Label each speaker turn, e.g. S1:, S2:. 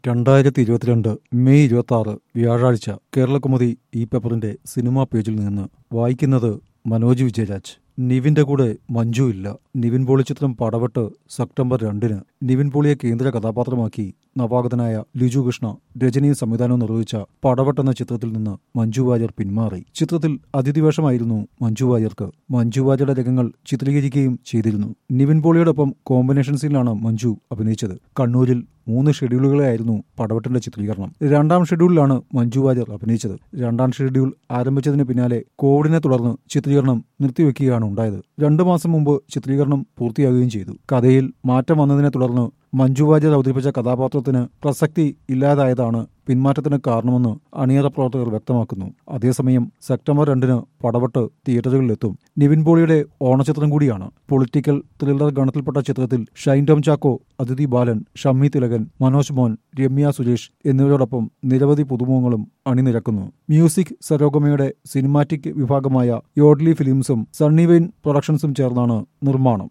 S1: രണ്ടായിരത്തി ഇരുപത്തിരണ്ട് മെയ് ഇരുപത്തി ആറ് വ്യാഴാഴ്ച കേരളകുമുദി ഈ പേപ്പറിന്റെ സിനിമാ പേജിൽ നിന്ന് വായിക്കുന്നത് മനോജ് വിജയരാജ് നിവിന്റെ കൂടെ മഞ്ജു ഇല്ല നിവിൻ പോളി ചിത്രം പടവെട്ട് സെപ്റ്റംബർ രണ്ടിന് നിവിൻ പോളിയെ കേന്ദ്ര കഥാപാത്രമാക്കി നവാഗതനായ ലിജു കൃഷ്ണ രജനിയും സംവിധാനവും നിർവഹിച്ച പടവെട്ട് എന്ന ചിത്രത്തിൽ നിന്ന് മഞ്ജു വാര്യർ പിന്മാറി ചിത്രത്തിൽ അതിഥിവേഷമായിരുന്നു മഞ്ജു വാര്യർക്ക് മഞ്ജു വാര്യരുടെ രംഗങ്ങൾ ചിത്രീകരിക്കുകയും ചെയ്തിരുന്നു നിവിൻ പോളിയോടൊപ്പം കോമ്പിനേഷൻ സീനിലാണ് മഞ്ജു അഭിനയിച്ചത് കണ്ണൂരിൽ മൂന്ന് ഷെഡ്യൂളുകളായിരുന്നു പടവെട്ടിന്റെ ചിത്രീകരണം രണ്ടാം ഷെഡ്യൂളിലാണ് മഞ്ജു വാര്യർ അഭിനയിച്ചത് രണ്ടാം ഷെഡ്യൂൾ ആരംഭിച്ചതിന് പിന്നാലെ കോവിഡിനെ തുടർന്ന് ചിത്രീകരണം നിർത്തിവെക്കുകയാണ് ഉണ്ടായത് രണ്ടു മാസം മുമ്പ് ചിത്രീകരണം പൂർത്തിയാകുകയും ചെയ്തു കഥയിൽ മാറ്റം വന്നതിനെ തുടർന്ന് മഞ്ജു വാര്യർ അവതരിപ്പിച്ച കഥാപാത്രത്തിന് പ്രസക്തി ഇല്ലാതായതാണ് പിന്മാറ്റത്തിന് കാരണമെന്ന് അണിയറ പ്രവർത്തകർ വ്യക്തമാക്കുന്നു അതേസമയം സെപ്റ്റംബർ രണ്ടിന് പടവട്ട് തിയേറ്ററുകളിലെത്തും നിവിൻ പോളിയുടെ ഓണചിത്രം കൂടിയാണ് പൊളിറ്റിക്കൽ ത്രില്ലർ ഗണത്തിൽപ്പെട്ട ചിത്രത്തിൽ ഷൈൻ ടോം ചാക്കോ അതിഥി ബാലൻ ഷമ്മി തിലകൻ മനോജ് മോൻ രമ്യ സുരേഷ് എന്നിവരോടൊപ്പം നിരവധി പുതുമുഖങ്ങളും അണിനിരക്കുന്നു മ്യൂസിക് സരോഗമയുടെ സിനിമാറ്റിക് വിഭാഗമായ യോഡ്ലി ഫിലിംസും സണ്ണി വെയിൻ പ്രൊഡക്ഷൻസും ചേർന്നാണ് നിർമ്മാണം